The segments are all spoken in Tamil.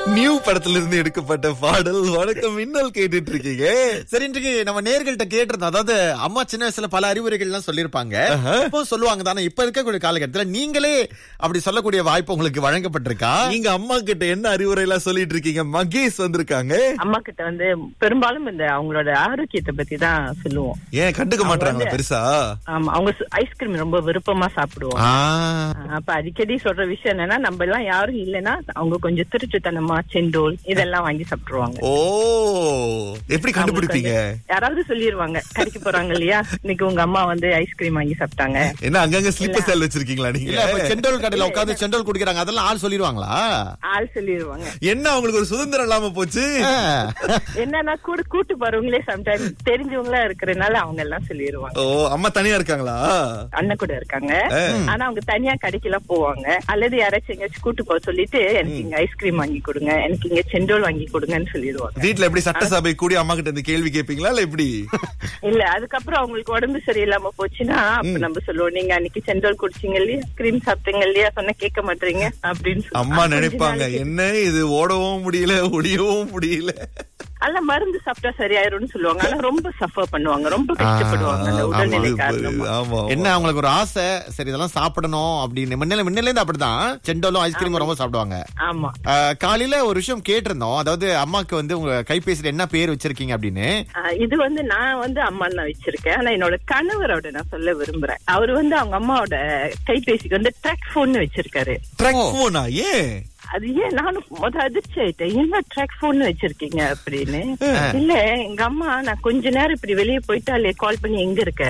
நியூ படத்துல இருந்து எடுக்கப்பட்ட பாடல் வணக்கம் மின்னல் கேட்டுட்டு இருக்கீங்க சரி இன்றைக்கு நம்ம நேர்கள்ட்ட கேட்டிருந்தோம் அதாவது அம்மா சின்ன வயசுல பல அறிவுரைகள் எல்லாம் சொல்லியிருப்பாங்க இப்போ சொல்லுவாங்க தானே இப்ப இருக்கக்கூடிய காலகட்டத்துல நீங்களே அப்படி சொல்லக்கூடிய வாய்ப்பு உங்களுக்கு வழங்கப்பட்டிருக்கா நீங்க அம்மா கிட்ட என்ன அறிவுரை எல்லாம் சொல்லிட்டு இருக்கீங்க மகேஷ் வந்திருக்காங்க அம்மா கிட்ட வந்து பெரும்பாலும் இந்த அவங்களோட ஆரோக்கியத்தை பத்தி தான் சொல்லுவோம் ஏன் கண்டுக்க மாட்டாங்களா பெருசா ஆமா அவங்க ஐஸ்கிரீம் ரொம்ப விருப்பமா சாப்பிடுவாங்க ஆ, அப்ப அடிக்கடி சொல்ற விஷயம் என்னன்னா நம்ம எல்லாம் யாரும் இல்லைன்னா அவங்க கொஞ்சம் திருட்டுத்தனமா செண்டோல் இதெல்லாம் வாங்கி சாப்பிட்டுருவாங்க ஓ எப்படி கண்டுபிடிப்பீங்க யாராவது சொல்லிருவாங்க கடைக்கு போறாங்க இல்லையா இன்னைக்கு உங்க அம்மா வந்து ஐஸ்கிரீம் வாங்கி சாப்பிட்டாங்க என்ன அங்கங்க ஸ்லீப்பர் செல் வச்சிருக்கீங்களா இல்ல நீங்க இப்ப செண்டோல் கடையில உட்கார்ந்து செண்டோல் குடிக்கிறாங்க அதெல்லாம் ஆள் சொல்லிடுவாங்களா ஆள் சொல்லிருவாங்க என்ன அவங்களுக்கு ஒரு சுதந்திரம் இல்லாம போச்சு ஆ. என்னன்னா கூட கூட்டு போறவங்களே சம்டைம் தெரிஞ்சவங்களா இருக்கிறதுனால அவங்க எல்லாம் சொல்லிருவாங்க ஓ அம்மா தனியா இருக்காங்களா அண்ணன் கூட இருக்காங்க ஆனா அவங்க தனியா கடைக்கெல்லாம் போவாங்க அல்லது யாராச்சும் எங்கேயாச்சும் கூட்டு போக சொல்லிட்டு எனக்கு இங்க ஐஸ்கிரீம் வாங்கி கொடுங்க எனக்கு இங்க செண்டோல் வாங்கி கொடுங்கன்னு சொல்லிடுவாங்க வீட்ல எப்படி சட்டசபை கூடி அம்மா கிட்ட இந்த கேள்வி கேட்பீங்களா இல்ல எப்படி இல்ல அதுக்கப்புறம் அவங்களுக்கு உடம்பு சரியில்லாம போச்சுன்னா அப்ப நம்ம சொல்லுவோம் நீங்க அன்னைக்கு செண்டோல் குடிச்சீங்க இல்லையா கிரீம் சாப்பிட்டீங்க இல்லையா சொன்ன கேட்க மாட்டீங்க அப்படின்னு சொல்லி- அம்மா கொஞ்ச நினைப்பாங்க நாளைக்கு- என்ன இது ஓடவும் முடியல ஒடியவும் முடியல அல்ல மருந்து சாப்பிட்டா சரியாயிரும்னு சொல்லுவாங்க ஆனா ரொம்ப சஃபர் பண்ணுவாங்க ரொம்ப கஷ்டப்படுவாங்க அந்த உடல்நிலை காரணமா ஆமா என்ன அவங்களுக்கு ஒரு ஆசை சரி இதெல்லாம் சாப்பிடணும் அப்படின்னு முன்னில முன்னில இருந்து அப்படிதான் செண்டோலும் ஐஸ்கிரீமும் ரொம்ப சாப்பிடுவாங்க ஆமா ஆ, காலையில ஒரு விஷயம் கேட்டிருந்தோம் அதாவது அம்மாக்கு வந்து உங்க கைபேசியில என்ன பேர் வச்சிருக்கீங்க அப்படின்னு ஆஹ் இது வந்து நான் வந்து அம்மா தான் வச்சிருக்கேன் ஆனா என்னோட கணவரோட நான் சொல்ல விரும்புறேன் அவர் வந்து அவங்க அம்மாவோட கைபேசிக்கு வந்து ட்ராக் போன் வச்சிருக்காரு ட்ரக் போனா ஏன் அது ஏன் நானும் முத அதிர்ச்சி ஆயிட்டேன் என்ன ட்ராக் போன் வச்சிருக்கீங்க அப்படின்னு இல்ல எங்க அம்மா நான் கொஞ்ச நேரம் இப்படி வெளியே போயிட்டாலே கால் பண்ணி எங்க இருக்க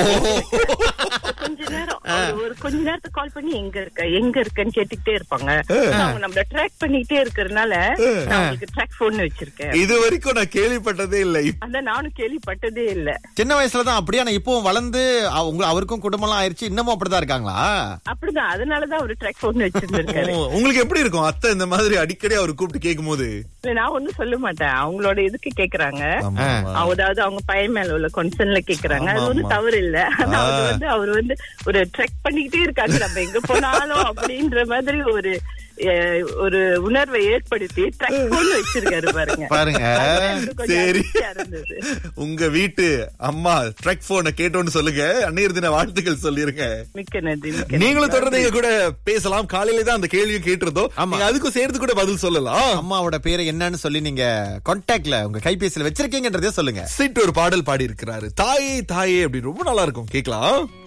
கொஞ்ச நேரம் ஒரு- ஒரு கொஞ்ச நேரத்துக்கு கால் பண்ணி எங்க இருக்க எங்க இருக்கன்னு கேட்டுக்கிட்டே இருப்பாங்க அவங்க நம்மள ட்ராக் பண்ணிக்கிட்டே இருக்கறதுனால நான் உங்களுக்கு ட்ராக் போன் வச்சிருக்கேன் இது வரைக்கும் நான் கேள்விப்பட்டதே இல்ல இப்ப அதான் நானும் கேள்விப்பட்டதே இல்ல சின்ன வயசுல தான் அப்படியே ஆனா இப்பவும் வளர்ந்து அவ- உங்க அவருக்கும் குடும்பம்லாம் ஆயிருச்சு இன்னமும் அப்படிதான் இருக்காங்களா அப்படிதான் அதனாலதான் அவரு ட்ராக் போன் வச்சிருந்திருக்காரு ஓ, உங்களுக்கு எப்படி இருக்கும் அத்தை இந்த மாதிரி அடிக்கடி அவர் கூப்பிட்டு கேட்கும் போது இல்ல நான் ஒண்ணும் சொல்ல மாட்டேன் அவங்களோட இதுக்கு கேக்குறாங்க ஆமா, ஆமா. அதாவது அவங்க பையன் மேல உள்ள கன்சர்ன்ல கேக்குறாங்க அது ஆமா, ஒண்ணும் ஆமா. தவறு இல்ல ஆனா அது வந்து அவர் வந்து ஒரு ட்ரெக் பண்ணிக்கிட்டே இருக்காங்க நம்ம எங்க போனாலும் அப்படின்ற மாதிரி ஒரு அஹ், ஒரு உணர்வை ஏற்படுத்தி ட்ரெக் போன் வச்சிருக்காரு பாருங்க பாருங்க அது எனக்கு கொஞ்சம் சரி அதிர்ச்சியா இருந்தது உங்க வீட்டு அம்மா ட்ரக் போனை கேட்டோன்னு சொல்லுங்க அன்னையர் தின வாழ்த்துக்கள் சொல்லிருங்க மிக்க நன்றி மிக்க நன்றி. நீங்களும் தொடர்ந்து எங்க கூட பேசலாம் காலையில தான் அந்த கேள்வியை கேட்டிருந்தோம் நீங்க அதுக்கும் சேர்த்து கூட பதில் சொல்லலாம் அம்மாவோட பேரை என்னன்னு சொல்லி நீங்க கான்டாக்ட்ல உங்க கைபேசியில வச்சிருக்கீங்கன்றதே சொல்லுங்க சிட் ஒரு பாடல் பாடி இருக்கிறாரு தாயே தாயே அப்படி ரொம்ப நல்லா இருக்கும் கேக்கலாம்